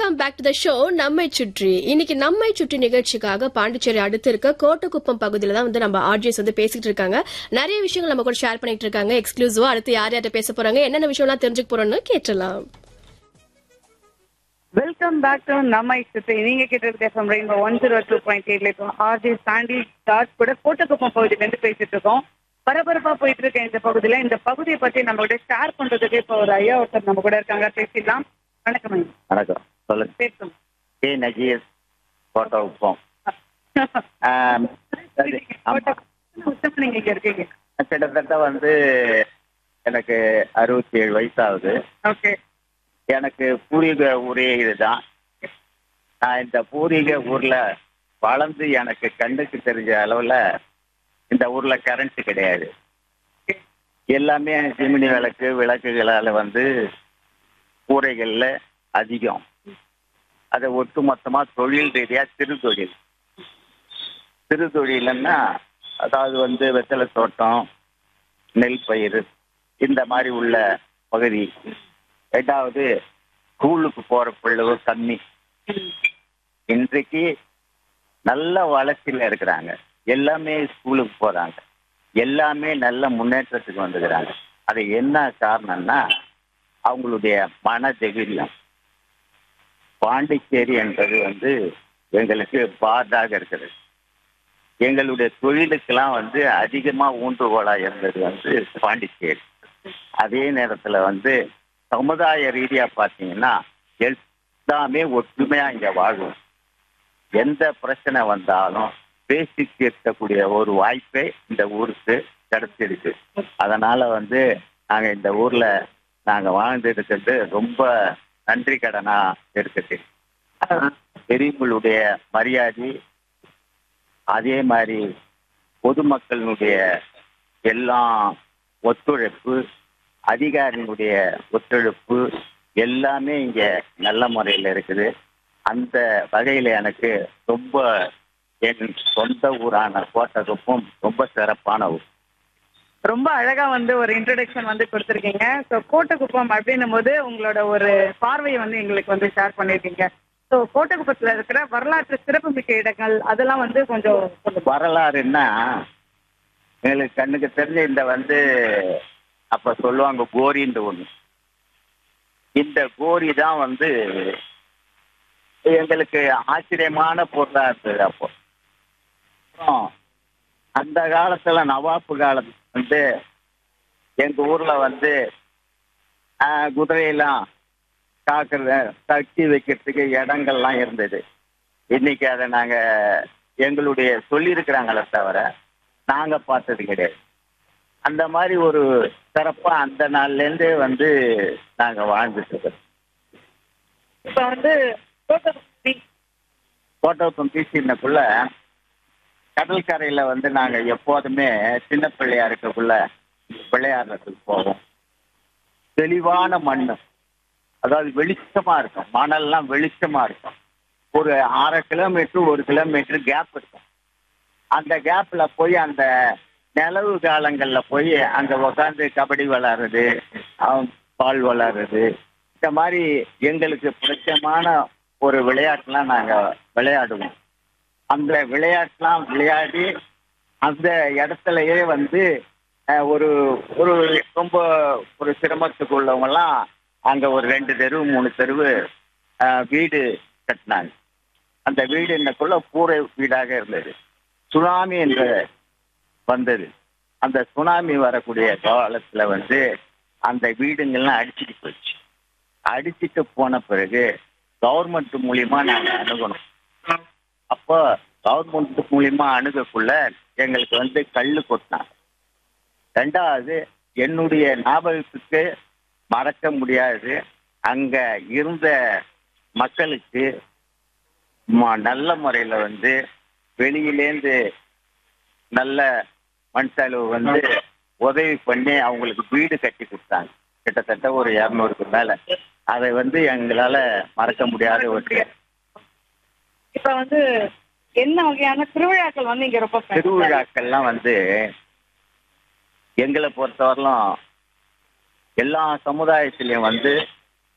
Welcome back to the show நம்மை சுற்றி இன்னைக்கு நம்மை சுற்றி நிகழ்ச்சிக்காக பாண்டிச்சேரி அடுத்து இருக்க கோட்டக்குப்பம் பகுதியில தான் வந்து நம்ம ஆர்ஜிஎஸ் வந்து பேசிட்டு இருக்காங்க நிறைய விஷயங்கள் நம்ம கூட ஷேர் பண்ணிட்டு இருக்காங்க எக்ஸ்க்ளூசிவா அடுத்து யார் யார்ட்ட பேச போறாங்க என்னென்ன விஷயம்லாம் தெரிஞ்சுக்க போறோம்னு கேட்டலாம் வெல்கம் பேக் டு நம்ம சுற்றி நீங்க கேட்டு FM rainbow one zero two point எயிட்ல இருக்கோம் ஆர்ஜே சாண்டி டாட் கூட கோட்டக்குப்பம் பகுதியில இருந்து பேசிட்டு இருக்கோம் பரபரப்பா போயிட்டு இருக்க இந்த பகுதியில இந்த பகுதியை பத்தி நம்ம கூட ஷேர் பண்றதுக்கு இப்போ ஒரு ஐயா ஒருத்தர் நம்ம கூட இருக்காங்க பேசிடலாம் வணக்கம் ஐயா வணக்கம் சொல்லுங்க பேசும் கே நஜீர் போட்டோ உப்போம் ஆம், சரி, ஆமா. உத்தம நீங்க இங்க இருக்கீங்க கிட்டத்தட்ட வந்து எனக்கு அறுபத்தி ஏழு வயசாகுது ஓகே எனக்கு பூர்வீக ஊரே இதுதான் நான் இந்த பூர்வீக ஊர்ல வளர்ந்து எனக்கு கண்ணுக்கு தெரிஞ்ச அளவுல இந்த ஊர்ல கரண்ட் கிடையாது எல்லாமே சிமினி விளக்கு விளக்குகளால வந்து கூரைகள்ல அதிகம் அதை ஒட்டு மொத்தமா தொழில் ரீதியா சிறு தொழில் சிறு தொழில்னா அதாவது வந்து வெத்தலை தோட்டம் நெல் பயிர் இந்த மாதிரி உள்ள பகுதி ரெண்டாவது ஸ்கூலுக்கு போற பிள்ளை கம்மி இன்றைக்கு நல்ல வளர்ச்சியில இருக்கிறாங்க எல்லாமே ஸ்கூலுக்கு போறாங்க எல்லாமே நல்ல முன்னேற்றத்துக்கு வந்துக்கிறாங்க அது என்ன காரணம்னா அவங்களுடைய மன தைரியம் பாண்டிச்சேரி என்பது வந்து எங்களுக்கு பாதாக இருக்குது எங்களுடைய தொழிலுக்கெல்லாம் வந்து அதிகமா ஊன்றுகோலா இருந்தது வந்து பாண்டிச்சேரி அதே நேரத்துல வந்து சமுதாய ரீதியா பாத்தீங்கன்னா எல்லாமே ஒற்றுமையா இங்க வாழும் எந்த பிரச்சனை வந்தாலும் பேசி தீர்க்கக்கூடிய ஒரு வாய்ப்பே இந்த ஊருக்கு கிடைச்சிருக்கு அதனால வந்து நாங்க இந்த ஊர்ல நாங்க வாழ்ந்து இருக்கிறது ரொம்ப நன்றி கடனா இருக்குது பெரியவங்களுடைய மரியாதை அதே மாதிரி பொதுமக்களினுடைய எல்லாம் ஒத்துழைப்பு அதிகாரிகளுடைய ஒத்துழைப்பு எல்லாமே இங்க நல்ல முறையில் இருக்குது அந்த வகையில எனக்கு ரொம்ப என் சொந்த ஊரான கோட்டகுப்பம் ரொம்ப சிறப்பான ஊர் ரொம்ப அழகா வந்து ஒரு இன்ட்ரடக்ஷன் வந்து கொடுத்துருக்கீங்க ஸோ கோட்டக்குப்பம் அப்படின்னும் போது உங்களோட ஒரு பார்வையை வந்து எங்களுக்கு வந்து ஷேர் பண்ணியிருக்கீங்க ஸோ கோட்டக்குப்பத்துல இருக்கிற வரலாற்று சிறப்புமிக்க இடங்கள் அதெல்லாம் வந்து கொஞ்சம் சொல்லுங்க வரலாறுன்னா எங்களுக்கு கண்ணுக்கு தெரிஞ்ச இந்த வந்து அப்ப சொல்லுவாங்க கோரின்ற ஒண்ணு இந்த கோரி தான் வந்து எங்களுக்கு ஆச்சரியமான பொருளா இருந்தது அப்போ அப்புறம் அந்த காலத்துல நவாப்பு காலம் வந்து எங்க ஊர்ல வந்து ஆஹ், குதிரையெல்லாம் காக்குறது கட்டி வைக்கிறதுக்கு இடங்கள்லாம் இருந்தது இன்னைக்கு அதை நாங்க எங்களுடைய சொல்லியிருக்கிறாங்களே தவிர நாங்க பார்த்தது கிடையாது அந்த மாதிரி ஒரு சிறப்பா அந்த நாள்ல இருந்தே வந்து நாங்க வாழ்ந்துட்டு இருக்கோம் இப்போ வந்து கோட்டக்குப்பம் beach கோட்டோக்கம் பீச்சினக்குள்ள கடற்கரையில வந்து நாங்க எப்போதுமே சின்ன பிள்ளையா இருக்கக்குள்ள விளையாடுறதுக்கு போவோம் தெளிவான மண் அதாவது வெளிச்சமா இருக்கும் மணல்லாம் வெளிச்சமா இருக்கும் ஒரு அரை கிலோமீட்டர் ஒரு கிலோமீட்டர் கேப் இருக்கும் அந்த கேப்ல போய் அந்த நிலவு காலங்கள்ல போய் அங்க உட்காந்து கபடி விளாடுறது அவன் பால் விளாடுறது இந்த மாதிரி எங்களுக்கு பிடிச்சமான ஒரு விளையாட்டுலாம் நாங்க விளையாடுவோம் அந்த விளையாட்டுலாம் விளையாடி அந்த இடத்துலயே வந்து அஹ், ஒரு ஒரு ரொம்ப ஒரு சிரமத்துக்கு உள்ளவங்கலாம் அங்க ஒரு ரெண்டு தெருவு மூணு தெருவு அஹ், வீடு கட்டினாங்க அந்த வீடு என்னக்குள்ள கூரை வீடாக இருந்தது சுனாமி என்று வந்தது அந்த சுனாமி வரக்கூடிய காலத்துல வந்து அந்த வீடுங்கள்லாம் அடிச்சிட்டு போச்சு அடிச்சிட்டு போன பிறகு கவர்மெண்ட் மூலியமா நாங்க அணுகணும் அப்போ கவர்மெண்ட் மூலியமா அணுகக்குள்ள எங்களுக்கு வந்து கல்லு கொட்டினாங்க ரெண்டாவது என்னுடைய ஞாபகத்துக்கு மறக்க முடியாது அங்க இருந்த மக்களுக்கு ம- நல்ல முறையில வந்து வெளியிலேந்து நல்ல மண் செலவு வந்து உதவி பண்ணி அவங்களுக்கு வீடு கட்டி கொடுத்தாங்க கிட்டத்தட்ட ஒரு இரநூறுக்கு மேல அதை வந்து எங்களால மறக்க முடியாத ஒரு இப்போ வந்து என்ன வகையான திருவிழாக்கள் வந்து இங்க ரொம்ப famous ஆ இருக்கு? திருவிழாக்கள்லாம் வந்து எங்களை பொறுத்தவரையிலும் எல்லா சமுதாயத்திலையும் வந்து